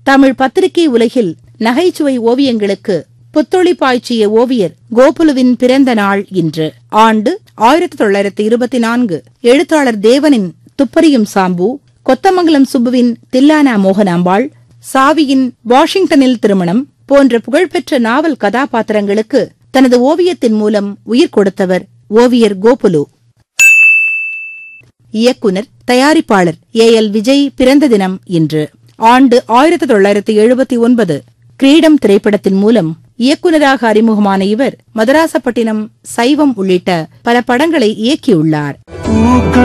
தமிழ் பத்திரிகை உலகில் நகைச்சுவை ஓவியங்களுக்கு புத்தொளி பாய்ச்சிய ஓவியர் கோகுலுவின் பிறந்த நாள் இன்று ஆண்டு ஆயிரத்தி தொள்ளாயிரத்தி இருபத்தி நான்கு எழுத்தாளர் தேவனின் துப்பறியும் சாம்பு கொத்தமங்கலம் சுப்புவின் தில்லானா மோகனாம்பாள் சாவியின் வாஷிங்டனில் திருமணம் போன்ற புகழ்பெற்ற நாவல் கதாபாத்திரங்களுக்கு தனது ஓவியத்தின் மூலம் உயிர் கொடுத்தவர் ஓவியர் கோகுலு இயக்குனர் தயாரிப்பாளர் ஏ எல் விஜய் பிறந்த தினம் இன்று ஆண்டு ஆயிரத்தி தொள்ளாயிரத்தி எழுபத்தி ஒன்பது கிரீடம் திரைப்படத்தின் மூலம் இயக்குனராக அறிமுகமான இவர் மதராசப்பட்டினம் சைவம் உள்ளிட்ட பல படங்களை இயக்கியுள்ளார்